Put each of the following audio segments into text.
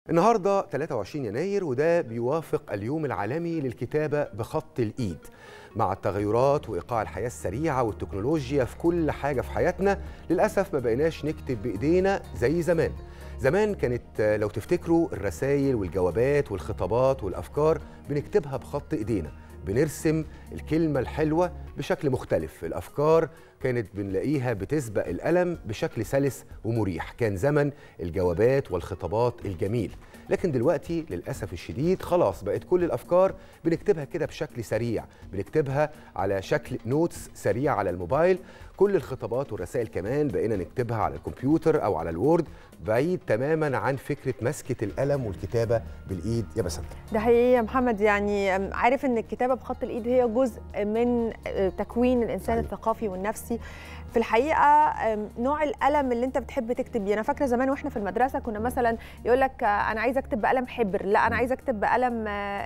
النهارده 23 يناير وده بيوافق اليوم العالمي للكتابة بخط الإيد مع التغيرات وإيقاع الحياة السريعة والتكنولوجيا في كل حاجة في حياتنا للأسف ما بقيناش نكتب بإيدينا زي زمان زمان كانت لو تفتكروا الرسائل والجوابات والخطابات والأفكار بنكتبها بخط إيدينا بنرسم الكلمة الحلوة بشكل مختلف الأفكار كانت بنلاقيها بتسبق القلم بشكل سلس ومريح كان زمن الجوابات والخطابات الجميل لكن دلوقتي للأسف الشديد خلاص بقت كل الأفكار بنكتبها كده بشكل سريع بنكتبها على شكل نوتس سريع على الموبايل كل الخطابات والرسائل كمان بقينا نكتبها على الكمبيوتر أو على الوورد بعيد تماما عن فكرة مسكة القلم والكتابة بالإيد يا بسنت ده حقيقي يا محمد يعني عارف ان الكتابه بخط الايد هي جزء من تكوين الانسان صحيح. الثقافي والنفسي في الحقيقه نوع القلم اللي انت بتحب تكتب بيه انا فاكره زمان واحنا في المدرسه كنا مثلا يقول لك انا عايزه اكتب بقلم حبر لا انا عايزه اكتب بقلم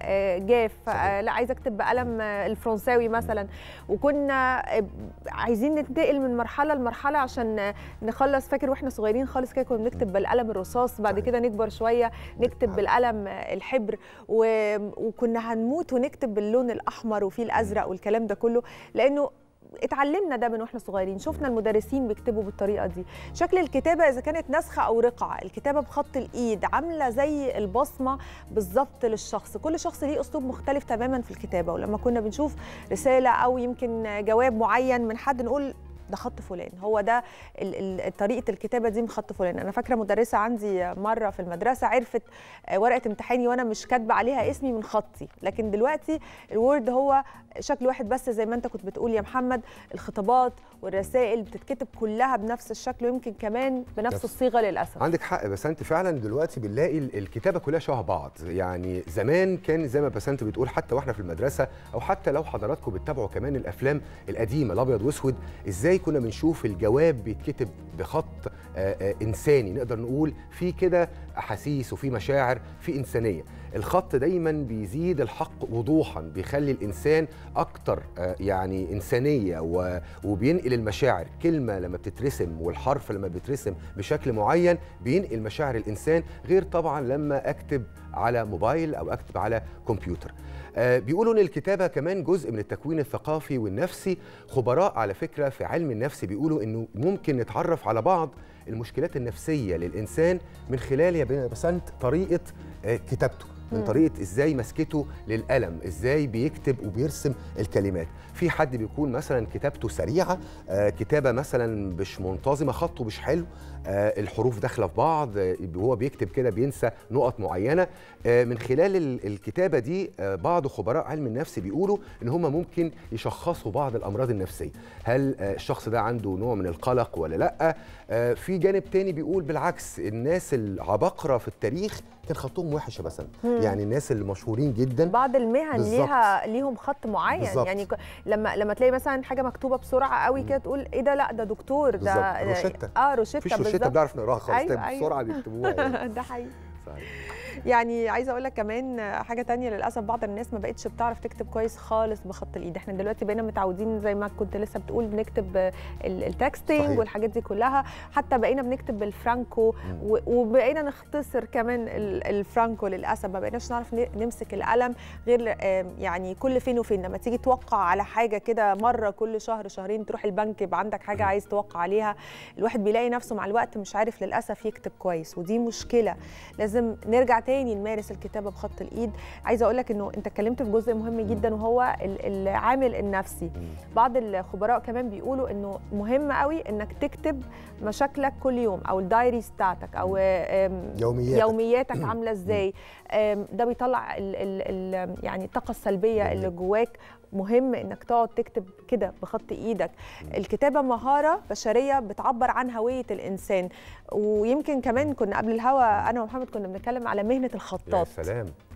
جاف صحيح. لا عايزه اكتب بقلم الفرنساوي مثلا وكنا عايزين ننتقل من مرحله لمرحله عشان نخلص فاكر واحنا صغيرين خالص كده كنا بنكتب بالقلم الرصاص بعد صحيح. كده نكبر شويه نكتب بالقلم الحبر و... وكنا هنموت ونكتب باللون الاحمر وفيه الازرق والكلام ده كله لانه اتعلمنا ده من واحنا صغيرين شفنا المدرسين بيكتبوا بالطريقه دي شكل الكتابه اذا كانت نسخه او رقعه الكتابه بخط الايد عامله زي البصمه بالظبط للشخص كل شخص ليه اسلوب مختلف تماما في الكتابه ولما كنا بنشوف رساله او يمكن جواب معين من حد نقول ده خط فلان هو ده ال- ال- طريقه الكتابه دي من خط فلان انا فاكره مدرسه عندي مره في المدرسه عرفت ورقه امتحاني وانا مش كاتبه عليها اسمي من خطي لكن دلوقتي الوورد هو شكل واحد بس زي ما انت كنت بتقول يا محمد الخطابات والرسائل بتتكتب كلها بنفس الشكل ويمكن كمان بنفس نفس. الصيغه للاسف عندك حق بس انت فعلا دلوقتي بنلاقي ال- الكتابه كلها شبه بعض يعني زمان كان زي ما بسنت بتقول حتى واحنا في المدرسه او حتى لو حضراتكم بتتابعوا كمان الافلام القديمه الابيض واسود ازاي كنا بنشوف الجواب بيتكتب بخط آه، آه، انساني نقدر نقول في كده احاسيس وفي مشاعر في انسانيه الخط دايما بيزيد الحق وضوحا بيخلي الانسان اكتر آه، يعني انسانيه و- وبينقل المشاعر كلمه لما بتترسم والحرف لما بيترسم بشكل معين بينقل مشاعر الانسان غير طبعا لما اكتب على موبايل او اكتب على كمبيوتر آه، بيقولوا ان الكتابه كمان جزء من التكوين الثقافي والنفسي خبراء على فكره في علم النفس بيقولوا انه ممكن نتعرف على بعض المشكلات النفسيه للانسان من خلال يا بسنت طريقه آه، كتابته من مم. طريقه ازاي مسكته للقلم ازاي بيكتب وبيرسم الكلمات في حد بيكون مثلا كتابته سريعه آه، كتابه مثلا مش منتظمه خطه مش حلو آه، الحروف داخله في بعض آه، وهو بيكتب كده بينسى نقط معينه آه، من خلال ال- الكتابه دي آه، بعض خبراء علم النفس بيقولوا ان هم ممكن يشخصوا بعض الامراض النفسيه هل آه، الشخص ده عنده نوع من القلق ولا لا آه، في جانب تاني بيقول بالعكس الناس العباقره في التاريخ كان خطهم وحش يا بسنت مم. يعني الناس المشهورين جدا بعض المهن بالظبط. ليها ليهم خط معين بالظبط. يعني ك- لما لما تلاقي مثلا حاجه مكتوبه بسرعه قوي كده تقول ايه ده لا ده دكتور ده بالظبط. روشتة. اه روشته مفيش روشته بالظبط بنعرف نقراها خالص أيوة، أيوة أيوة. بسرعه بيكتبوها يعني. ده حقيقي صحيح. يعني عايزه اقول لك كمان حاجه تانية للاسف بعض الناس ما بقتش بتعرف تكتب كويس خالص بخط الايد احنا دلوقتي بقينا متعودين زي ما كنت لسه بتقول بنكتب ال- التكستنج صحيح. والحاجات دي كلها حتى بقينا بنكتب بالفرانكو و- وبقينا نختصر كمان ال- الفرانكو للاسف ما بقيناش نعرف ن- نمسك القلم غير آم، يعني كل فين وفين لما تيجي توقع على حاجه كده مره كل شهر شهرين تروح البنك يبقى عندك حاجه عايز توقع عليها الواحد بيلاقي نفسه مع الوقت مش عارف للاسف يكتب كويس ودي مشكله لازم نرجع تاني نمارس الكتابه بخط الايد عايزه اقول لك انه انت اتكلمت في جزء مهم جدا وهو ال- العامل النفسي بعض الخبراء كمان بيقولوا انه مهم قوي انك تكتب مشاكلك كل يوم او الدايريز بتاعتك او آم، يومياتك. يومياتك عامله ازاي آم، ده بيطلع ال ال ال يعني الطاقه السلبيه اللي جواك مهم انك تقعد تكتب كده بخط ايدك الكتابه مهاره بشريه بتعبر عن هويه الانسان ويمكن كمان كنا قبل الهوا انا ومحمد كنا بنتكلم على مهنه يا الخطاط سلام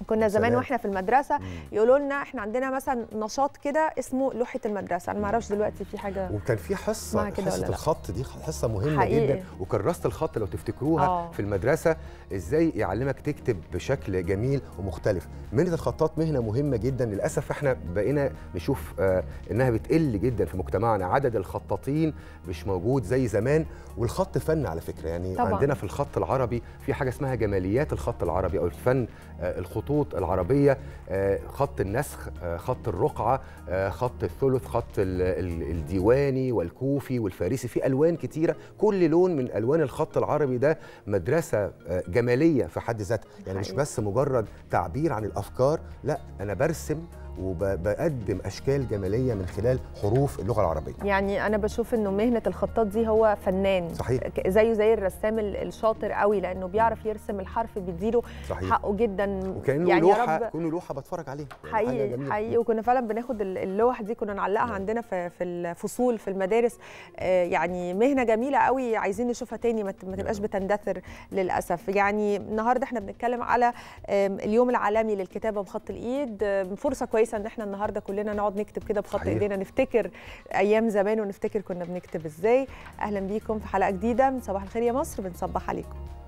كنا زمان سلام. واحنا في المدرسه يقولوا لنا احنا عندنا مثلا نشاط كده اسمه لوحه المدرسه انا ما اعرفش دلوقتي في حاجه وكان في حصه اسمها كده ولا حصه لا؟ الخط دي حصه مهمه حقيقي. جدا وكراسه الخط لو تفتكروها آه. في المدرسه ازاي يعلمك تكتب بشكل جميل ومختلف مهنه الخطاط مهنه مهمه جدا للاسف احنا بقينا نشوف آه انها بتقل جدا في مجتمعنا عدد الخطاطين مش موجود زي زمان والخط فن على فكره يعني طبعاً. عندنا في الخط العربي في حاجه اسمها جماليات الخط العربي او الفن آه الخطوط العربيه آه خط النسخ آه خط الرقعه آه خط الثلث خط ال- ال- الديواني والكوفي والفارسي في الوان كتيره كل لون من الوان الخط العربي ده مدرسه آه، جماليه في حد ذاتها يعني مش حقيقي. بس مجرد تعبير عن الافكار لا انا برسم وبقدم اشكال جماليه من خلال حروف اللغه العربيه يعني انا بشوف انه مهنه الخطاط دي هو فنان صحيح. ك- زيه زي الرسام ال- الشاطر قوي لانه بيعرف يرسم الحرف بيديله صحيح حقه جدا وكانه يعني يا لوحه رب كانه لوحه بتفرج عليها يعني حاجة حقيقي جميلة. حقيقي وكنا فعلا بناخد ال- اللوح دي كنا نعلقها نعم. عندنا في في الفصول في المدارس آه، يعني مهنه جميله قوي عايزين نشوفها تاني ما ت- ما تبقاش نعم. بتندثر للاسف يعني النهارده احنا بنتكلم على آم، اليوم العالمي للكتابه بخط الايد آم، فرصه كويسه ان احنا النهارده كلنا نقعد نكتب كده بخط صحيح. ايدينا نفتكر ايام زمان ونفتكر كنا بنكتب ازاي اهلا بيكم في حلقه جديده من صباح الخير يا مصر بنصبح عليكم